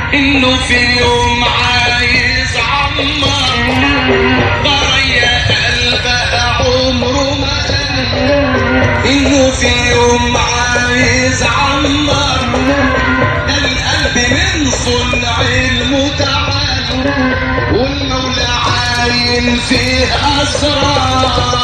انه في يوم عايز عمر ضريا قلبها عمره ما انه في يوم عايز عمر ده القلب من صنع المتعال والمولى عاين فيه اسرار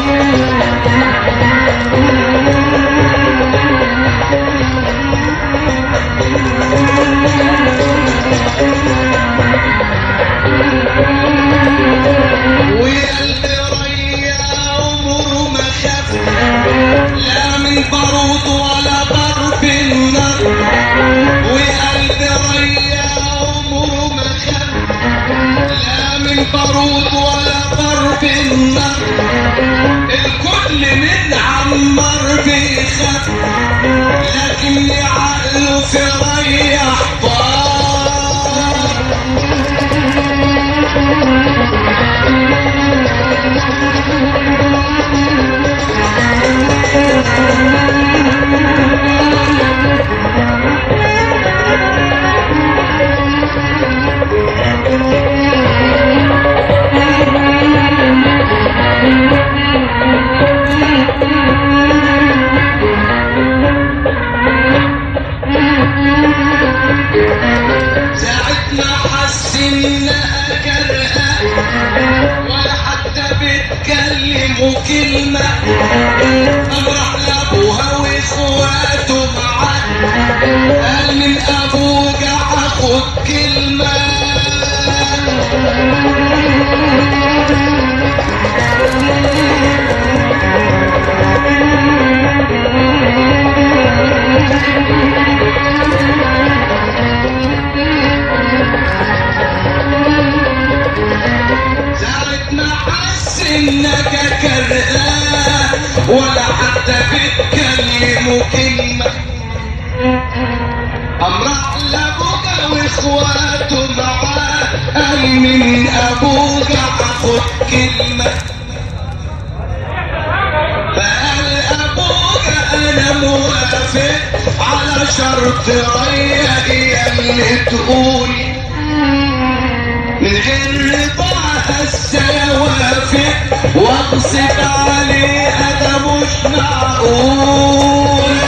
وقلب ريا عمره ما خاف لا من بارود ولا ضرب النار وقلب ريا عمره ما خاف لا من بارود ولا ضرب النار الكل من عمر بيخاف لكن عقله في ريح طار ساعة ما حس انها كرهة ولا حتى بتكلمه كلمة قام راح لابوها واخواته معاه قال من ابوك هاخد كلمة ساعة ما حس انك كرهاه ولا حتى بتكلمه كلمة قام راح لابوك واخواته معاه قال من ابوك هاخد كلمة فقال ابوك انا موافق على شرط ريا هي اللي تقول من غير رضاها السوافق واغصب عليها ده مش معقول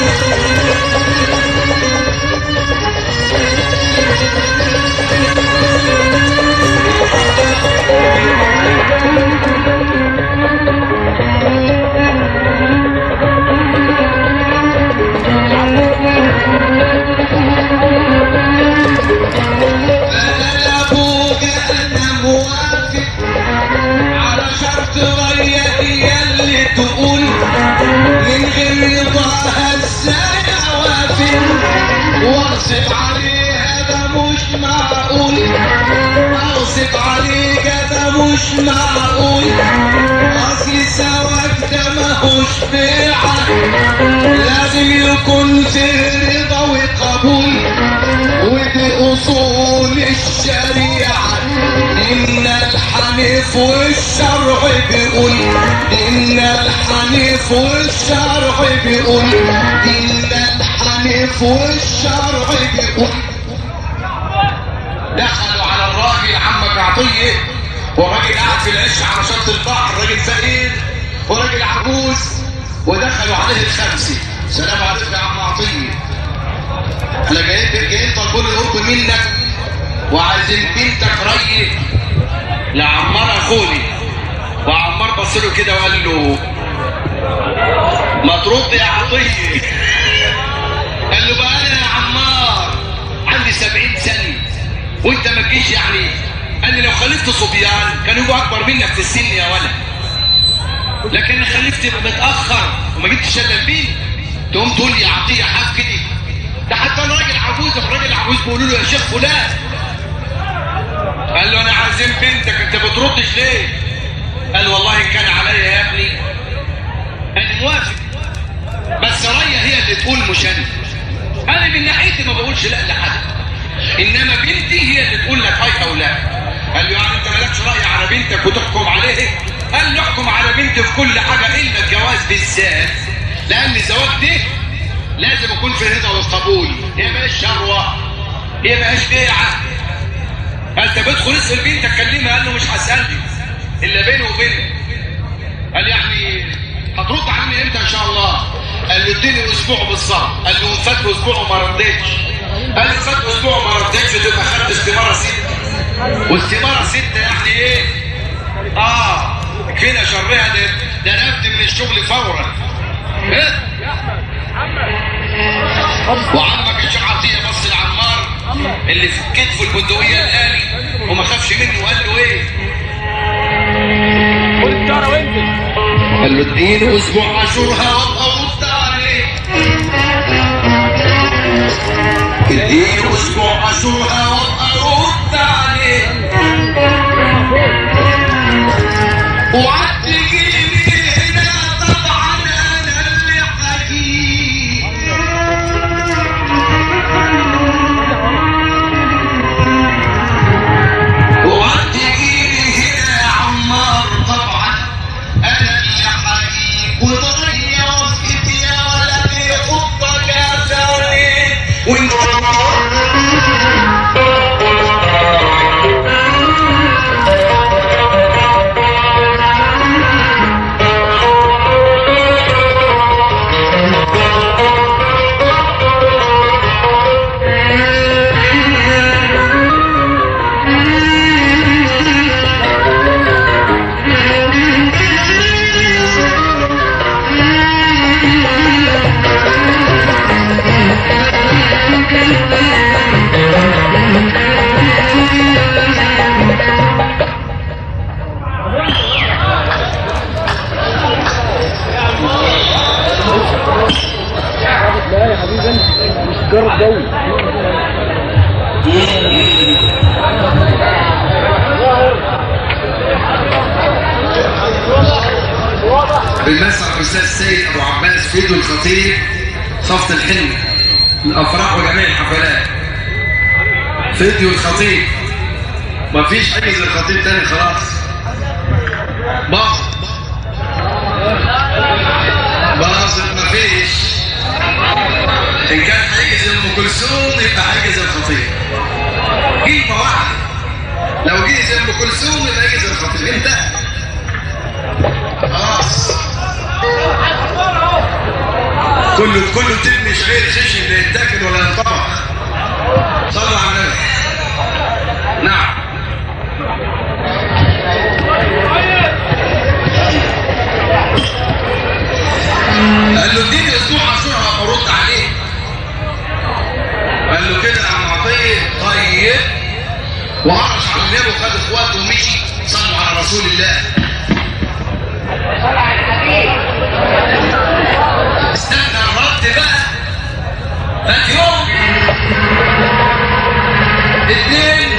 قال ابوك انا موافق على شرط ريا هي اللي تقول من غير رضاها ازاي اوافق واغصب عليها ده مش معقول اغصب عليك ده مش معقول اصل سواك ده ماهوش بيعه لازم يكون في رضا وقبول ودي اصول الشريعه ان الحنيف والشرع بيقول ان الحنيف والشرع بيقول ان الحنيف والشرع بيقول دخلوا على الراجل عمك عطيه والراجل قاعد في العش على شط البحر راجل فقير وراجل عجوز ودخلوا عليه الخمسه سلام عليكم يا عم عطيه انا جايين جايين طالبين القرب منك وعايزين بنتك ري لعمار اخوني وعمار بص له كده وقال له ما ترد يا عطيه قال له بقى انا يا عمار عندي سبعين سنه وانت ما تجيش يعني قال لي لو خلفت صبيان كانوا يبقوا اكبر منك في السن يا ولد لكن خلفت متاخر وما جبتش الا البين تقوم تقول لي عطيه حاف كده ده حتى الراجل عجوز الراجل عجوز بيقولوا له يا شيخ فلان قال له انا عازم بنتك انت بتردش ليه قال والله ان كان عليا يا ابني انا موافق بس ريا هي اللي تقول مش انا انا من ناحيتي ما بقولش لا لحد انما بنتي هي اللي تقول لك اي او لا قال له يعني انت مالكش راي على بنتك وتحكم عليه قال له احكم على بنتي في كل حاجه الا الجواز بالذات لان الزواج ده لازم يكون في رضا والقبول يا باشا شروه هي ما هيش بيعه قال طب ادخل اسال بنتك كلمها قال له مش هسالك الا بيني وبينك قال يعني هترد عني امتى ان شاء الله قال له اديني اسبوع بالظبط قال له فات اسبوع وما ردتش قال له فات اسبوع وما ردتش تبقى خدت استماره سته واستماره سته يعني ايه اه كده شرها ده ده نبت من الشغل فورا ايه وعمك الشيخ عطيه بص لعمار اللي في كتفه البندقيه الالي وما خافش منه وقال له ايه خد الشعره وانزل قال له اديني اسبوع اشورها وابقى ارد عليك اديني اسبوع اشورها وابقى ارد عليك وعد تجيني هنا طبعا انا اللي حكيك وعد تجيني هنا يا عمار طبعا انا اللي حكيك وضرية وفقت يا ولدي خطك يا ثاني وانت لا يا حبيبي انت مش تجرب جوي بالمسرح الاستاذ سيد ابو عباس فيدو الخطيب صفت الحلم الافراح وجميع الحفلات فيديو الخطيب مفيش حاجز الخطيب تاني خلاص باظت باظت مفيش ان كان حاجز ام كلثوم يبقى حاجز الخطيب كلمه واحده لو جيز ام كلثوم يبقى حاجز الخطيب انتهى خلاص كله كله تبني شعير خشن لا يتاكل ولا ينطبخ صلوا على النبي نعم قال له اديني اسبوع عاشورها ارد عليه قال له كده يا عم عطيه طيب وعرش على النبي وخد اخواته ومشي صلوا على رسول الله استنى الرد بقى فات يوم اثنين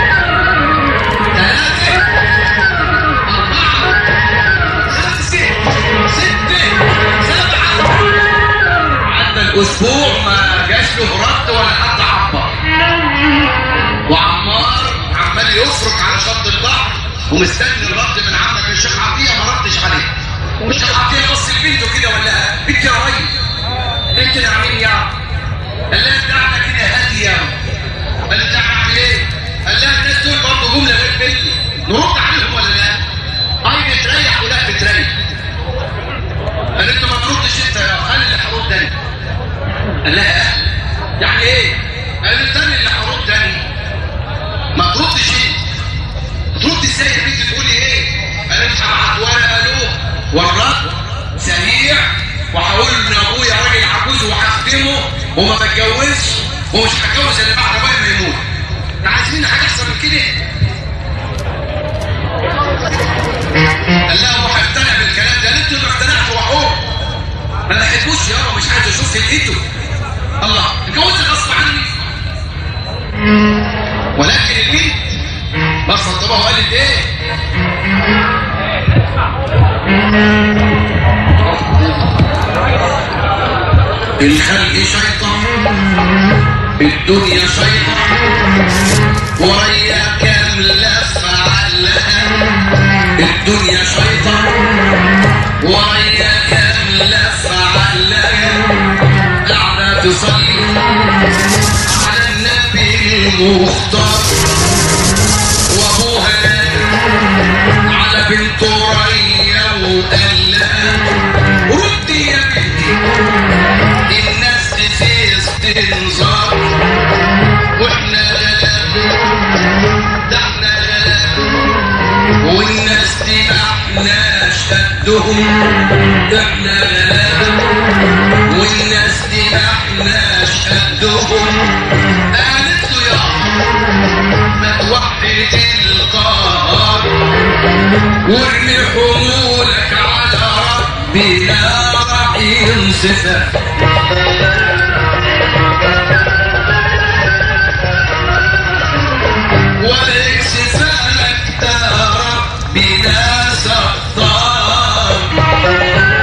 ثلاثة أربعة خمسة ستة سبعة عدى الأسبوع ما جاش له رد ولا حد عبر وعمار عمال يفرك على شط البحر ومستني الرد من عمك الشيخ عطية ما ردش عليه الشيخ عطية بص لبنته كده ولا لها انت يا ريس انت نعمين يا قال لها بتاعنا كده هادية قال لها اعمل ايه؟ قال لها الناس دول برضه جملة غير مني نرد عليهم ولا لا؟ اي بتريح ولا بتريح قالت له ما تردش انت يا قال اللي هرد انا قال لها اه يعني ايه؟ قالت تاني اللي هرد تاني ما تردش انت ترد ازاي يا بنتي تقولي ايه؟ قالت هبعت ورقه له والرد سريع وهقول ان ابويا راجل عجوز وهخدمه وما بتجوزش ومش هتجوز اللي بعد ابويا ما يموت. انت عايزين حاجه احسن من كده؟ قال لها هو هيقتنع بالكلام ده قالت له ما اقتنعش وحور ما بحبوش يابا مش عايز اشوف ايده الله اتجوزت غصب عني ولكن البنت بصت طبعا وقالت ايه الخلق شيطان الدنيا شيطان وريا كام لفة عقلها الدنيا شيطان وريا كام لفة عقلها قاعدة تصلي على النبي المختار وابوها على بنت ريا وقال لها ردي يا بنتي الناس دي في استنظار واحنا غلاب ده احنا غلاب والناس دي ما احناش قدهم ده احنا غلاب والناس دي ما احناش قدهم قالت له يا ما توحد القهر وارمي حمولك على ربنا راح ينصفك ولا يكسفك ده ربنا ستار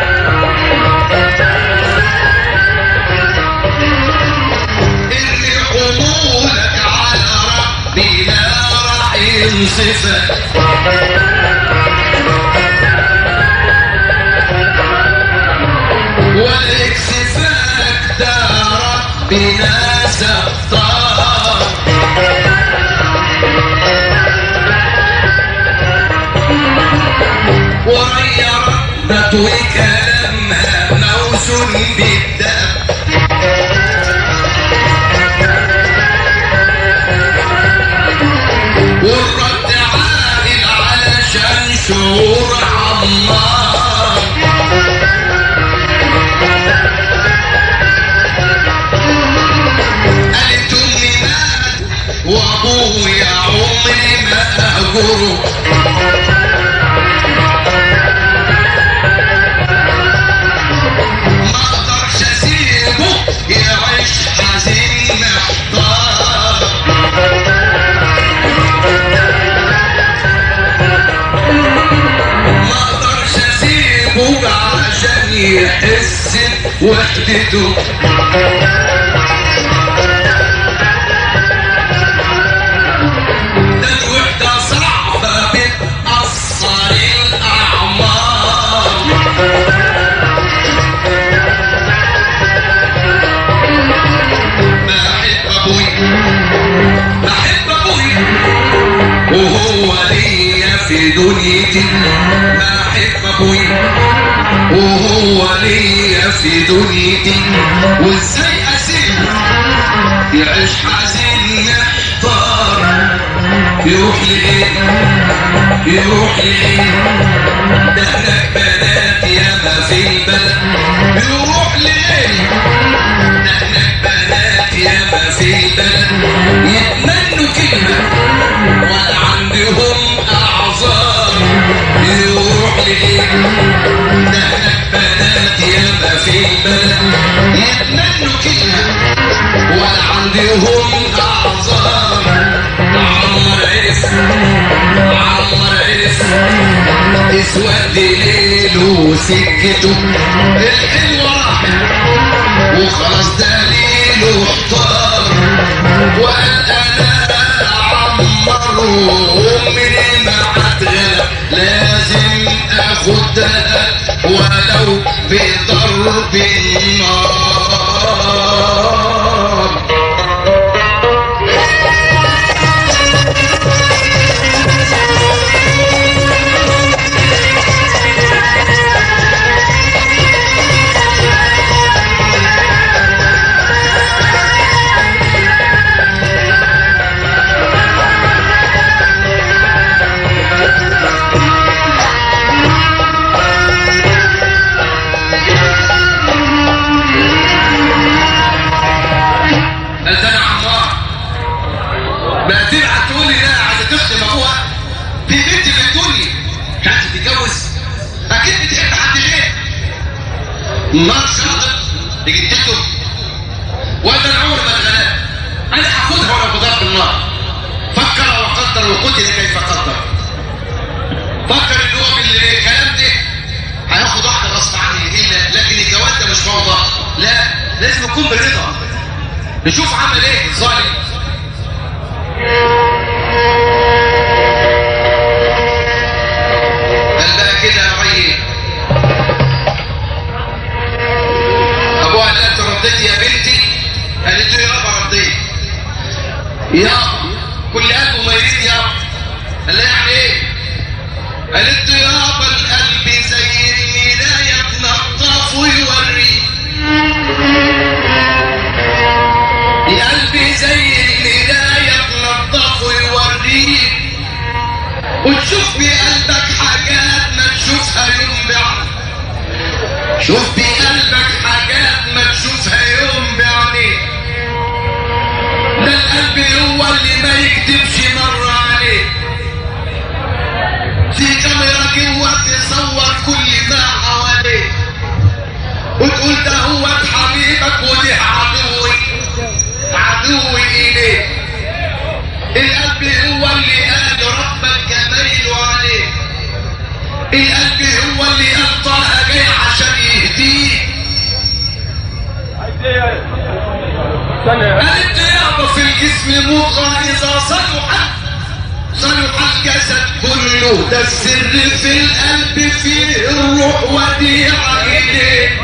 ارمي حمولك على ربنا راح ينصفك ولا يكسفك ده ربنا ستار وريا ربة وكلامها موزون بالدم والرد عائل علشان شعور عمار قالت امي مات وابويا عمري ما اهجره ما اقدرش اسيبه يعيش حزين محتار ما اقدرش اسيبه عشان يحس بوحدته ده الوحدة صعبة بتأثر الأعمار بحب أبوي بحب أبوي وهو ليا في دنيتي بحب أبوي وهو ليا في دنيتي وازاي أسيبه يعيش حزين محتار يروح لإيه يروح لإيه ده هناك بنات ياما في البلد يروح لإيه ده هناك بنات ياما في البلد يتمنوا كلمة ولا عندهم أعذار يروح لإيه ده هناك بنات ياما في البلد يتمنوا كلمة ولا عندهم أعذار عمر عرف عمر عرف اسود ليله وسكته الحلوة راحت وخلاص دليله احتار وقال انا عمر وامي ما هتغلب لازم اخدها ولو بضرب النار قالت انا عمار بقى تبعت تقول لي لا عايزه تخدم ابوها دي بنت في الدنيا كانت تتجوز اكيد بتحب حد غير نار شاطر لجدته وده العمر ما اتغلب انا هاخدها ولو بضرب النار فكر وقدر وقتل كيف قدر فكر ان هو بالكلام ده هياخد واحده غصب عني الا لكن الجواز ده مش فوضى لا لازم يكون برضا نشوف عمل ايه الظالم قال بقى كده يا ري ابوها قال لها رديت يا بنتي قالت له يابا رديت يابا قالت له يابا القلب زي المراية بنضف ويوري يا قلبي زي المراية بنضف ويوريك وتشوف بقلبك حاجات ما تشوفها يوم بعد شوف بقلبك حاجات ما تشوفها يوم بعدين ده القلب هو اللي ما يكتبش مرة عليه في كاميرا جوه تصور كل ما حواليه وتقول ده هو حبيبك وده عدوي عدوي إليه القلب هو اللي قال ربك جميله عليه القلب هو اللي قال طه جاي عشان يهديه قالت يابا في الجسم مضغة إذا صلحت صلح الجسد كله ده السر في القلب فيه الروح وديعة إليه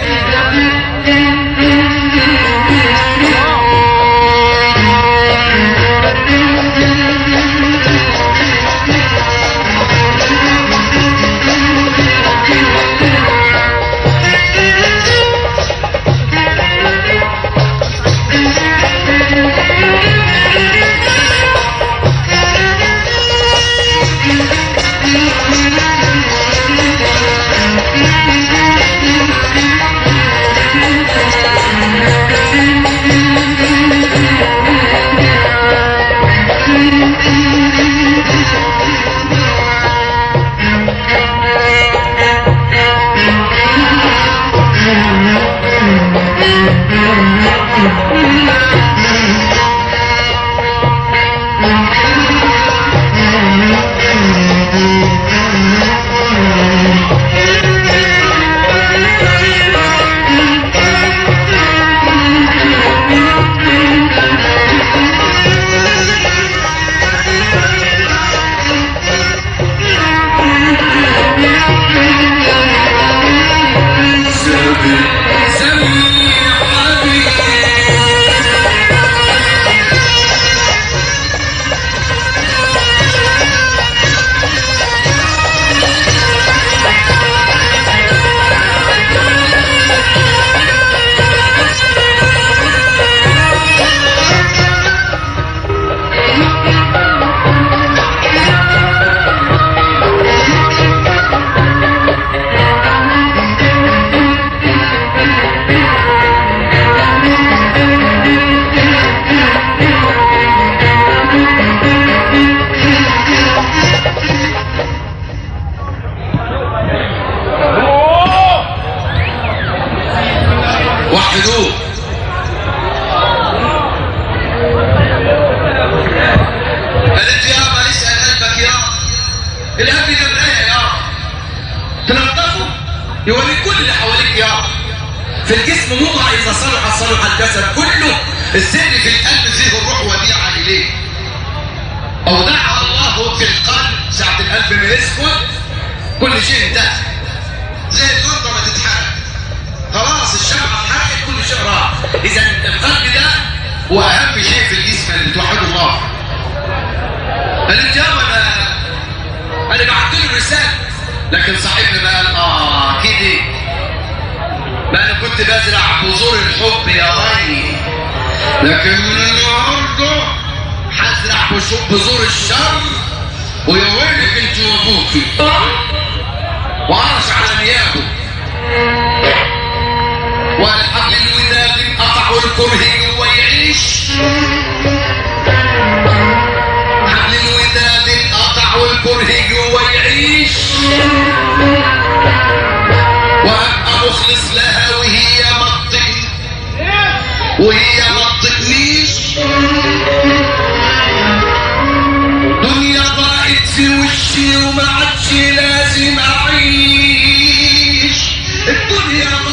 سمي حبيبي وحدوه قالت يا ما اسال قلبك يا القلب ده مرايه يا تنظفه يوريك كل اللي حواليك يا في الجسم موضع اذا صلح صلح الجسد كله السر في القلب فيه الروح وديعه اليه اودعها الله في القلب ساعه القلب ما يسكن كل شيء انتهى زي الغرضه ما تتحرك خلاص الشمعة اتحرقت كل شيء راح اذا القلب ده هو اهم شيء في الجسم اللي بتوحده الله قالت يا انا انا بعت له رساله لكن صاحبنا بقى قال اه كده ما انا كنت بزرع بذور الحب يا غني لكن من النهارده هزرع بشو- بذور الشر ويوريك انت وابوكي وعرش على نيابه والحبل الوداد انقطع والكره جوا يعيش حبل الوداد انقطع والكره جوا يعيش وابقى مخلص لها وهي ما تطقني وهي ما تطقنيش دنيا ضاقت في وشي وما عادش لازم اعيش الدنيا